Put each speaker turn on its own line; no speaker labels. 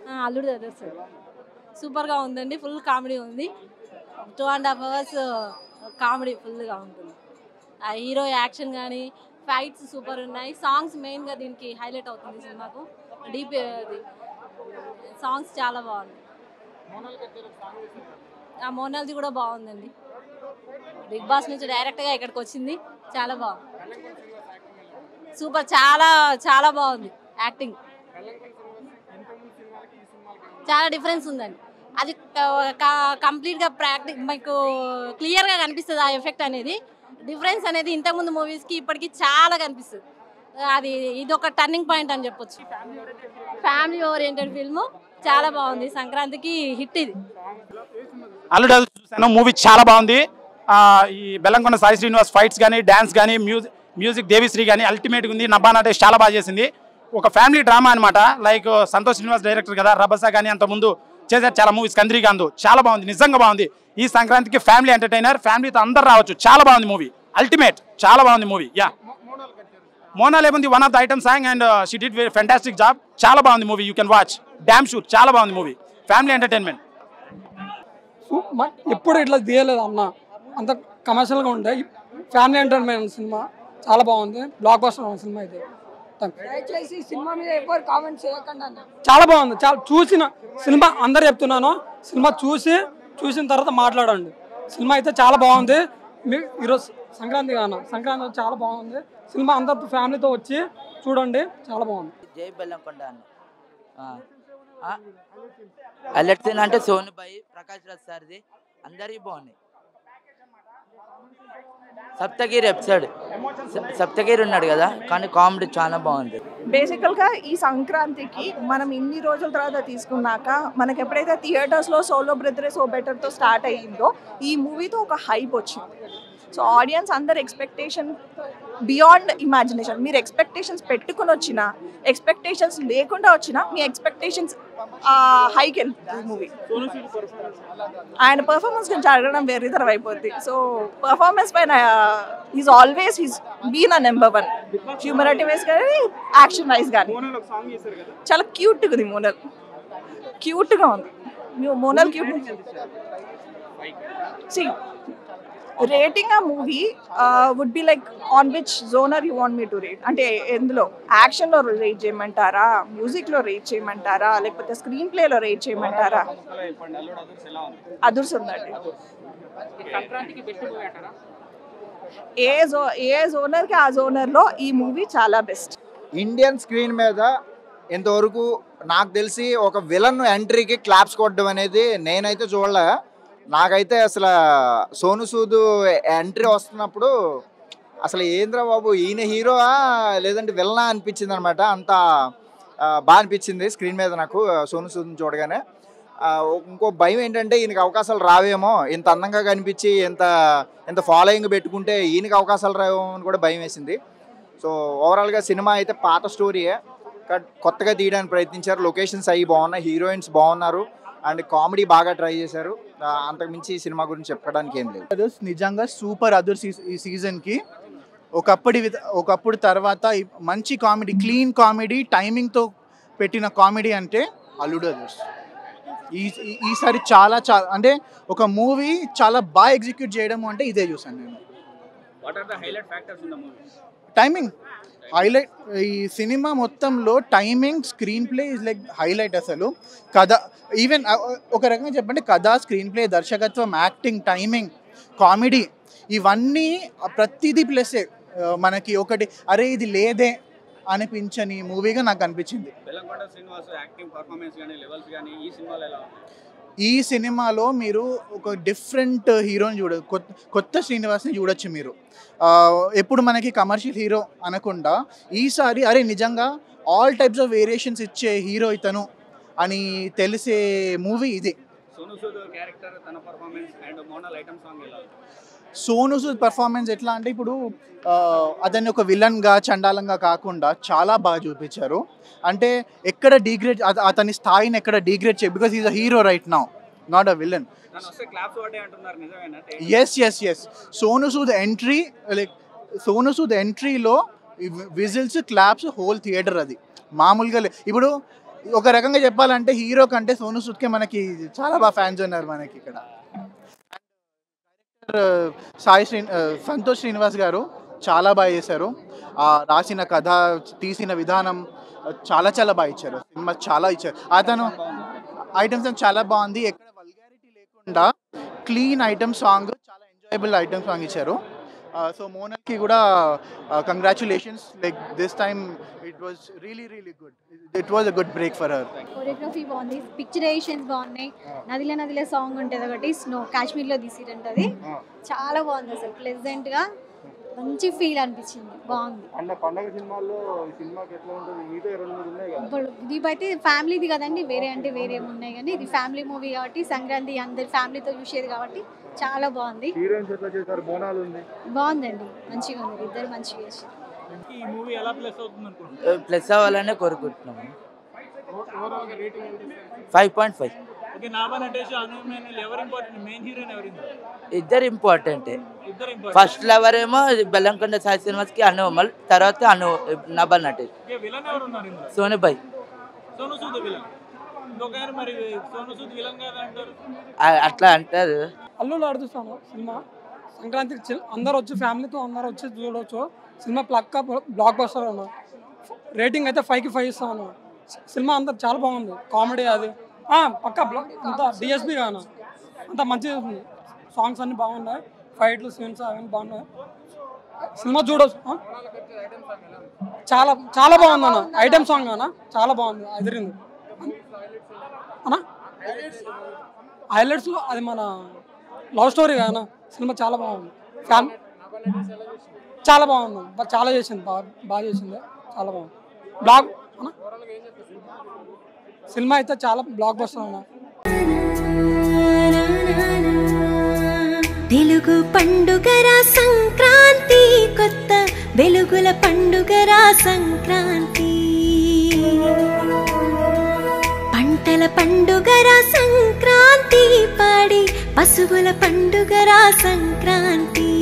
ఆ, అల్లుడు బ్రదర్స్ సూపర్గా ఉందండి ఫుల్ కామెడీ ఉంది two and half hours comedy ఫుల్గా ఉంటుంది ఆ హీరో యాక్షన్ కానీ ఫైట్స్ సూపర్ ఉన్నాయి సాంగ్స్ మెయిన్గా దీనికి హైలైట్ అవుతుంది సినిమాకు డీప్ అది సాంగ్స్ చాలా బాగున్నాయి ఆ మోనాల్ది కూడా బాగుందండి బిగ్ బాస్ నుంచి డైరెక్ట్గా ఇక్కడికి వచ్చింది చాలా బాగుంది సూపర్ చాలా చాలా బాగుంది యాక్టింగ్ చాలా డిఫరెన్స్ ఉందండి అది కంప్లీట్గా ప్రాక్టిక్ మీకు క్లియర్గా కనిపిస్తుంది ఆ ఎఫెక్ట్ అనేది డిఫరెన్స్ అనేది ఇంతకుముందు మూవీస్కి ఇప్పటికి చాలా కనిపిస్తుంది అది ఇది ఒక టర్నింగ్ పాయింట్ అని చెప్పొచ్చు ఫ్యామిలీ ఓరియంటెడ్ ఫిల్మ్ చాలా బాగుంది సంక్రాంతికి హిట్ ఇది
అల్లుడు అల్లుడు చూశాను మూవీ చాలా బాగుంది ఆ, ఈ బెల్లంకొండ సాయి శ్రీనివాస్ ఫైట్స్ కానీ డ్యాన్స్ కానీ మ్యూజిక్ మ్యూజిక్ దేవిశ్రీ కానీ అల్టిమేట్గా ఉంది నబ్బా నటేష్ చాలా బాగా చేసింది ఒక ఫ్యామిలీ డ్రామా అనమాట లైక్ సంతోష్ శ్రీనివాస్ డైరెక్టర్ కదా రబసా కానీ అంత ముందు చేశారు చాలా మూవీస్ కంద్రీకాంత్ చాలా బాగుంది నిజంగా బాగుంది ఈ సంక్రాంతికి ఫ్యామిలీ ఎంటర్టైనర్ ఫ్యామిలీతో అందరు రావచ్చు చాలా బాగుంది మూవీ అల్టిమేట్ చాలా బాగుంది మూవీ యా మోనాల్ ఏముంది one of the item song and she did fantastic job చాలా బాగుంది movie you can watch damn shoot చాలా బాగుంది మూవీ ఫ్యామిలీ ఎంటర్టైన్మెంట్
సు- మ- ఎప్పుడు ఇట్లా తీయలేదు అన్న అంత కమర్షియల్గా ఉండే ఫ్యామిలీ ఎంటర్టైన్మెంట్ సినిమా చాలా బాగుంది బ్లాక్ బస్టర్ సినిమా ఇది Thank you.
దయచేసి సినిమా మీద ఎవరు కామెంట్ చేయకండి అన్న
చాలా బాగుంది చాలా చూసిన సినిమా అందరు చెప్తున్నాను సినిమా చూసి చూసిన తర్వాత మాట్లాడండి సినిమా అయితే చాలా బాగుంది మీ ఈరోజు సంక్రాంతి కాన సంక్రాంతి వచ్చి చాలా బాగుంది సినిమా అందరితో ఫ్యామిలీతో వచ్చి చూడండి చాలా బాగుంది
జై బెల్లంకొండ అని అలర్ట్ సీన్ అంటే సోను బాయ్ ప్రకాష్ రాజ్ సార్ది అందరివి బాగున్నాయి సప్తగిరి ఎపిసోడ్ సప్తగిరి ఉన్నాడు కదా కానీ కామెడీ చాలా బాగుంది
బేసికల్గా ఈ సంక్రాంతికి మనం ఇన్ని రోజుల తర్వాత తీసుకున్నాక మనకి ఎప్పుడైతే థియేటర్స్లో సోలో బ్రదరే సో బెటర్తో స్టార్ట్ అయ్యిందో ఈ మూవీతో ఒక హైప్ వచ్చింది సో ఆడియన్స్ అందరు ఎక్స్పెక్టేషన్ బియాండ్ ఇమాజినేషన్ మీరు ఎక్స్పెక్టేషన్స్ పెట్టుకుని వచ్చినా ఎక్స్పెక్టేషన్స్ లేకుండా వచ్చినా మీ ఎక్స్పెక్టేషన్స్ హైకి వెళ్తుంది మూవీ ఆయన పర్ఫార్మెన్స్ గురించి అడగడం వేరే తరం అయిపోద్ది సో పర్ఫార్మెన్స్ పైన is always he's been a number one humanity wise కానీ యాక్షన్ వైజ్ కానీ చాలా క్యూట్గా ఉంది మోనల్ క్యూట్గా ఉంది మీ- Monal cute C rating uh movie would be like on which genre you want me to rate అంటే ఎందులో యాక్షన్లో రేట్ చేయమంటారా మ్యూజిక్లో రేట్ చేయమంటారా లేకపోతే స్క్రీన్ ప్లేలో రేట్ చేయమంటారా అదుర్స్ ఉందండి ఏ జో ఏ జోనర్కి ఆ జోనర్లో ఈ మూవీ చాలా బెస్ట్
ఇండియన్ స్క్రీన్ మీద ఇంతవరకు నాకు తెలిసి ఒక విలన్ ఎంట్రీకి క్లాప్స్ కొట్టడం అనేది నేనైతే చూడలే నాకైతే అసలు సోను సూద్ ఎంట్రీ వస్తున్నప్పుడు అసలు ఏంద్రా బాబు ఈయన హీరోవా లేదంటే విలనా అనిపించింది అనమాట అంత ఆ, బాగా అనిపించింది స్క్రీన్ మీద నాకు ఆ, సోను సూద్ని చూడగానే ఆ, ఇంకో భయం ఏంటంటే ఈయనకి అవకాశాలు రావేమో ఇంత అందంగా కనిపించి ఇంత ఇంత ఫాలోయింగ్ పెట్టుకుంటే ఈయనకి అవకాశాలు రావేమో అని కూడా భయం వేసింది సో ఓవరాల్గా సినిమా అయితే పాత స్టోరీయే కట్ కొత్తగా తీయడానికి ప్రయత్నించారు లొకేషన్స్ అవి బాగున్నాయి హీరోయిన్స్ బాగున్నారు అండ్ కామెడీ బాగా ట్రై చేశారు ఆ, అంతకుమించి ఈ సినిమా గురించి చెప్పడానికి ఏం లేదు
అదర్స్ నిజంగా సూపర్ అదర్స్ ఈ సీజన్కి ఒకప్పటి విధ ఒకప్పుడు తర్వాత ఈ మంచి కామెడీ క్లీన్ కామెడీ టైమింగ్తో పెట్టిన కామెడీ అంటే అల్లుడు అదర్స్ ఈ ఈ- ఈసారి చాలా చాలా అంటే ఒక మూవీ చాలా బాగా ఎగ్జిక్యూట్ చేయడం అంటే ఇదే చూసాను నేను టైమింగ్ హైలైట్ ఈ సినిమా మొత్తంలో timing screenplay is like highlight అసలు కథ ఈవెన్ ఒక రకంగా చెప్పండి కథ స్క్రీన్ ప్లే దర్శకత్వం యాక్టింగ్ టైమింగ్ కామెడీ ఇవన్నీ ప్రతిదీ ప్లస్సే మనకి ఒకటి అరే ఇది లేదే అనిపించని మూవీగా నాకు అనిపించింది
బెల్లంకొండ శ్రీనివాస్ యాక్టింగ్ పర్ఫార్మెన్స్ కానీ లెవెల్స్ కానీ ఈ సినిమాలో ఎలా ఉంది
ఈ సినిమాలో మీరు ఒక డిఫరెంట్ హీరోని చూడ కొత్త కొత్త శ్రీనివాస్ని చూడొచ్చు మీరు ఆ, ఎప్పుడు మనకి కమర్షియల్ హీరో అనకుండా ఈసారి అరే నిజంగా ఆల్ టైప్స్ ఆఫ్ వేరియేషన్స్ ఇచ్చే హీరో ఇతను అని తెలిసే మూవీ ఇది
సోను సూద్ క్యారెక్టర్ తన performance and Monal item song ఎలా ఉంది
సోను సూద్ పర్ఫార్మెన్స్ ఎట్లా అంటే ఇప్పుడు ఆ, అతన్ని ఒక విలన్గా చండాలంగా కాకుండా చాలా బాగా చూపించారు అంటే ఎక్కడ డీగ్రేడ్ అతని స్థాయిని ఎక్కడ డీగ్రేడ్ చేయ because is a hero right now not a villain
తను వస్తే క్లాప్స్ పడ్డాయి అంటున్నారు నిజమేనా
yes yes yes Sonu Sood entry like Sonu Sood ఎంట్రీలో విజిల్స్ క్లాప్స్ హోల్ థియేటర్ అది మామూలుగా లే ఇప్పుడు ఒక రకంగా చెప్పాలంటే హీరో కంటే సోను సూద్కే మనకి చాలా బాగా ఫ్యాన్స్ ఉన్నారు మనకి ఇక్కడ సాయి శ్రీ ఆ, సంతోష్ శ్రీనివాస్ గారు చాలా బాగా చేశారు ఆ, రాసిన కథ తీసిన విధానం ఆ, చాలా చాలా బాగా ఇచ్చారు సినిమా చాలా ఇచ్చారు అతను ఐటమ్స్ చాలా బాగుంది ఎక్కడ వల్గారిటీ లేకుండా క్లీన్ ఐటమ్ సాంగ్ చాలా ఎంజాయబుల్ ఐటమ్ సాంగ్ ఇచ్చారు సో మోనల్కి కూడా congratulations like this time it was really really good it was a good break for her
choreography బాగుంది పిక్చరేషన్స్ బాగున్నాయి నదిలే నదిలే సాంగ్ ఉంటుంది ఒకటి స్నో కాశ్మీర్లో తీసిరంటది చాలా బాగుంది అసలు ప్లెజెంట్ గా మంచి ఫీల్ అనిపించింది బాగుంది
అండ్ పండగ సినిమాల్లో ఈ సినిమాకి ఎట్లా ఉంటుంది మీతో రెండు మూడు ఉన్నాయి కదా
ఇప్పుడు ఇది అయితే ఫ్యామిలీది కదండి వేరే అంటే వేరే ఏమి ఉన్నాయి కానీ ఇది ఫ్యామిలీ మూవీ కాబట్టి సంక్రాంతి అందరి ఫ్యామిలీతో చూసేది కాబట్టి చాలా బాగుంది
హీరోయిన్స్ ఎట్లా చేశారు బోనాలు ఉంది
బాగుందండి మంచిగా ఉంది ఇద్దరు మంచిగా చేశారు
ఈ మూవీ ఎలా ప్లస్ అవుతుంది అనుకుంటున్నారు
ప్లస్ అవ్వాలనే కోరుకుంటున్నాము five point five
okay Nabha Natesh Anu మేనల్ ఎవరు ఇంపార్టెంట్ మెయిన్ హీరోయిన్ ఎవరు ఇందులో?
ఇద్దరు ఇంపార్టెంటే
ఇద్దరు important.
ఫస్ట్ లవర్ ఏమో బెల్లంకొండ సాయి సినిమాస్కి అనుమల్ తర్వాత అను నబల్ నటేష్
ఓకే విలన్ ఎవరు ఉన్నారు ఇందులో
సోనిబాయ్
సోను సూద్ విలన్ ఇంకొక ఆయన మరి సోను సూద్ విలన్ కదా అంటారు
ఆ- అట్లా అంటారు
అల్లుడు ఆడుతున్నాను సినిమా సంక్రాంతికి చిల్- అందరూ వచ్చి ఫ్యామిలీతో అందరూ వచ్చి చూడవచ్చు సినిమా ప్లక్క బ్లాక్ బస్టర్ అన్న రేటింగ్ అయితే ఫైవ్కి ఫైవ్ ఇస్తాను సినిమా అంతా చాలా బాగుంది కామెడీ అది ఆ, పక్క బ్లాక్ అంతా డిఎస్పీ గాను అంత మంచిగా ఉంది సాంగ్స్ అన్ని బాగున్నాయి ఫైట్లు సీన్స్ అవన్నీ బాగున్నాయి సినిమా చూడవచ్చు ఆ? చాలా చాలా బాగుంది అన్న ఐటమ్ సాంగ్ అన్న చాలా బాగుంది అదిరింది అన్నా హైలైట్స్లో అది మన లవ్ స్టోరీ కానా సినిమా చాలా బాగుంది ఫ్యామ్ చాలా బాగుంది బా- చాలా చేసింది బాగా బాగా చేసింది చాలా బాగుంది బ్లాక్ అన్నా సినిమా అయితే చాలా బ్లాక్ బస్టర్ అన్న
తెలుగు పండుగరా సంక్రాంతి కొత్త వెలుగుల పండుగరా సంక్రాంతి పంటల పండుగరా సంక్రాంతి పాడి పశువుల పండుగరా సంక్రాంతి